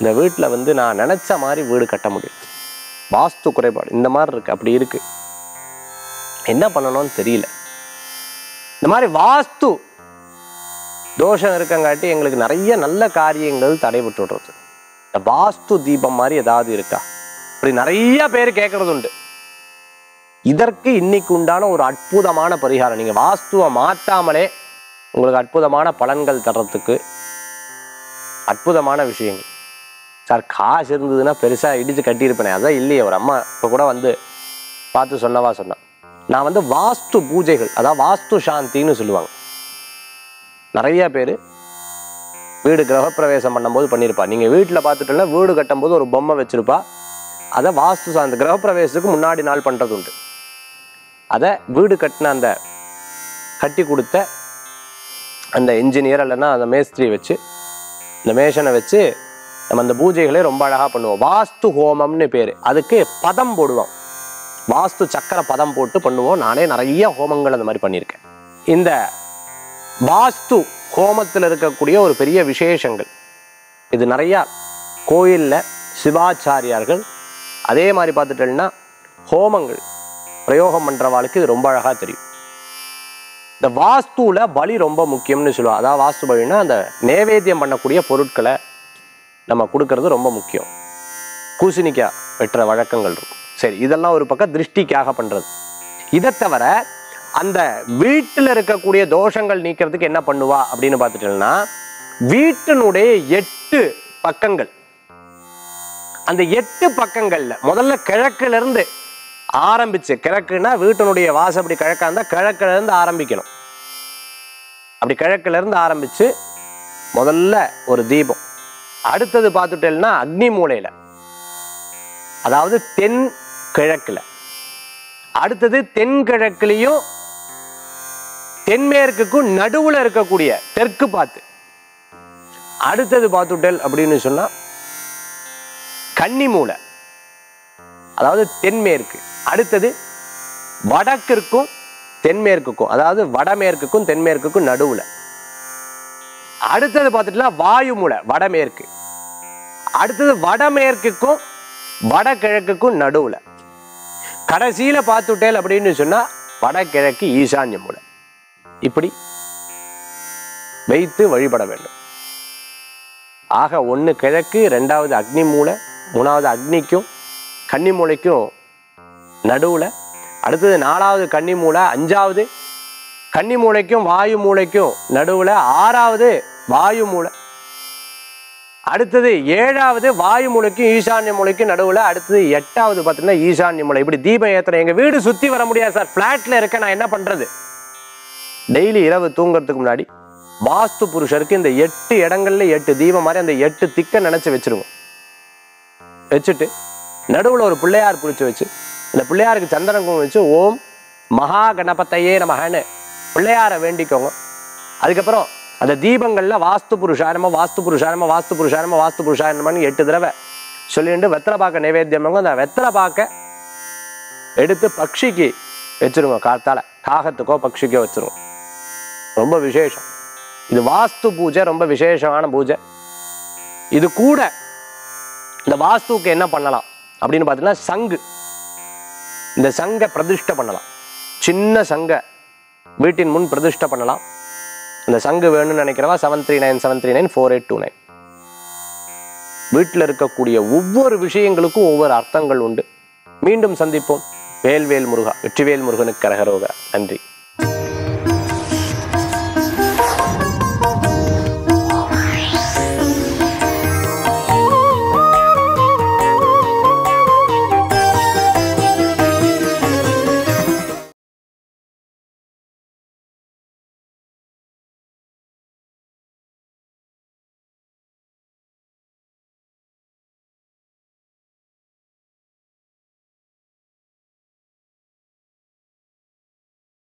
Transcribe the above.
இந்த வீட்டில் வந்து நான் நினச்ச மாதிரி வீடு கட்ட முடியும் வாஸ்து குறைபாடு இந்த மாதிரி இருக்கு அப்படி இருக்கு என்ன பண்ணணும்னு தெரியல இந்த மாதிரி வாஸ்து தோஷம் இருக்கங்காட்டி எங்களுக்கு நிறைய நல்ல காரியங்கள் தடைபட்டு விடுறது இந்த வாஸ்து தீபம் மாதிரி ஏதாவது இருக்கா இப்படி நிறைய பேர் கேட்கறது உண்டு இதற்கு இன்னைக்கு உண்டான ஒரு அற்புதமான பரிகாரம் நீங்க வாஸ்துவை மாத்தாமலே உங்களுக்கு அற்புதமான பலன்கள் தர்றதுக்கு அற்புதமான விஷயங்கள் சார் காசு இருந்ததுன்னா பெருசா இடிச்சு கட்டியிருப்பேனே அதான் இல்லையே ஒரு அம்மா இப்போ கூட வந்து பார்த்து சொன்னவா சொன்னான் நான் வந்து வாஸ்து பூஜைகள் அதாவது வாஸ்து சாந்தின்னு சொல்லுவாங்க நிறைய பேர் வீடு கிரகப்பிரவேசம் பண்ணும்போது பண்ணியிருப்பா நீங்கள் வீட்டில் பார்த்துட்டோன்னா வீடு கட்டும்போது ஒரு பொம்மை வச்சிருப்பா அதை வாஸ்து சார்ந்த கிரகப்பிரவேசத்துக்கு முன்னாடி நாள் பண்ணுறது உண்டு அதை வீடு கட்டின அந்த கட்டி கொடுத்த அந்த இன்ஜினியர் இல்லைன்னா அந்த மேஸ்திரி வச்சு இந்த மேஷனை வச்சு நம்ம அந்த பூஜைகளை ரொம்ப அழகாக பண்ணுவோம் வாஸ்து ஹோமம்னு பேர் அதுக்கு பதம் போடுவோம் வாஸ்து சக்கர பதம் போட்டு பண்ணுவோம் நானே நிறைய ஹோமங்கள் அந்த மாதிரி பண்ணியிருக்கேன் இந்த வாஸ்து ஹோமத்தில் இருக்கக்கூடிய ஒரு பெரிய விசேஷங்கள் இது நிறையா கோயிலில் சிவாச்சாரியார்கள் அதே மாதிரி பார்த்துட்டோம்னா ஹோமங்கள் பிரயோகம் பண்ணுறவாளுக்கு இது ரொம்ப அழகாக தெரியும் இந்த வாஸ்துவில் பலி ரொம்ப முக்கியம்னு சொல்லுவாங்க அதாவது வாஸ்து பலினா அந்த நேவேத்தியம் பண்ணக்கூடிய பொருட்களை நம்ம கொடுக்கறது ரொம்ப முக்கியம் பூசணிக்காய் வெட்டுற வழக்கங்கள் இருக்கும் சரி இதெல்லாம் ஒரு பக்கம் திருஷ்டிக்காக பண்ணுறது இதை தவிர அந்த வீட்டில் இருக்கக்கூடிய தோஷங்கள் நீக்கிறதுக்கு என்ன பண்ணுவா அப்படின்னு பார்த்துட்டோம்னா வீட்டினுடைய எட்டு பக்கங்கள் அந்த எட்டு பக்கங்கள்ல முதல்ல கிழக்குல இருந்து ஆரம்பிச்சு கிழக்குன்னா வீட்டினுடைய வாசல் அப்படி கிழக்கா இருந்தா கிழக்குல இருந்து ஆரம்பிக்கணும் அப்படி கிழக்குல இருந்து ஆரம்பிச்சு முதல்ல ஒரு தீபம் அடுத்தது பார்த்துட்டேன்னா அக்னி மூலையில அதாவது தென் கிழக்குல அடுத்தது தென்கிழக்குலையும் தென்மேற்குக்கும் நடுவுல இருக்கக்கூடிய தெற்கு பார்த்து அடுத்தது பார்த்துட்டேல் அப்படின்னு சொன்னா கன்னி மூலை அதாவது தென்மேற்கு அடுத்தது வடக்கிற்கும் தென்மேற்குக்கும் அதாவது வடமேற்குக்கும் தென்மேற்குக்கும் நடுவுல அடுத்தது பார்த்துட்டுனா வாயு மூலை வடமேற்கு அடுத்தது வடமேற்குக்கும் வடகிழக்குக்கும் நடுவுல கடைசியில பார்த்துட்டேல் அப்படின்னு சொன்னா வடகிழக்கு ஈசான்ய மூலை இப்படி வைத்து வழிபட வேண்டும் ஆக ஒன்று கிழக்கு ரெண்டாவது அக்னி மூலை மூணாவது அக்னிக்கும் கன்னி மூலைக்கும் நடுவில் அடுத்தது நாலாவது கன்னி மூலை அஞ்சாவது கன்னி மூலைக்கும் வாயு மூலைக்கும் நடுவில் ஆறாவது வாயு மூலை அடுத்தது ஏழாவது வாயு மூலைக்கும் ஈசான்ய மூலைக்கும் நடுவில் அடுத்தது எட்டாவது பார்த்தீங்கன்னா ஈசான்ய மூலை இப்படி தீபம் ஏத்துறேன் எங்கள் வீடு சுற்றி வர முடியாது சார் ஃப்ளாட்டில் இருக்க நான் என்ன பண்ணுறது டெய்லி இரவு தூங்குறதுக்கு முன்னாடி வாஸ்து புருஷருக்கு இந்த எட்டு இடங்கள்ல எட்டு தீபம் மாதிரி அந்த எட்டு திக்க நினைச்சு வச்சிருவோம் வச்சுட்டு நடுவில் ஒரு பிள்ளையார் பிடிச்சி வச்சு இந்த பிள்ளையாருக்கு சந்தன குங்குமம் வச்சு ஓம் மகா கணபத்தையே நமகன்னு பிள்ளையாரை வேண்டிக்கோங்க அதுக்கப்புறம் அந்த தீபங்கள்ல வாஸ்து புருஷாரமா வாஸ்து புருஷாரமா வாஸ்து புருஷாரமா வாஸ்து புருஷாரமான்னு எட்டு தடவை சொல்லிட்டு வெத்தலை பாக்க நைவேத்தியம் அந்த வெத்தலை பாக்க எடுத்து பக்ஷிக்கு வச்சிருங்க காத்தால காகத்துக்கோ பக்ஷிக்கோ வச்சிருங்க ரொம்ப விசேஷம் இது வாஸ்து பூஜை ரொம்ப விசேஷமான பூஜை இது கூட இந்த வாஸ்துவுக்கு என்ன பண்ணலாம் அப்படின்னு பார்த்தீங்கன்னா சங்கு இந்த சங்கை பிரதிஷ்டை பண்ணலாம் சின்ன சங்கை வீட்டின் முன் பிரதிஷ்டை பண்ணலாம் இந்த சங்கு வேணும்னு நினைக்கிறவா seven three nine seven three nine four eight two nine வீட்டில் இருக்கக்கூடிய ஒவ்வொரு விஷயங்களுக்கும் ஒவ்வொரு அர்த்தங்கள் உண்டு மீண்டும் சந்திப்போம் வேல்வேல் முருகா வெற்றிவேல் முருகனுக்கு கரகரோக நன்றி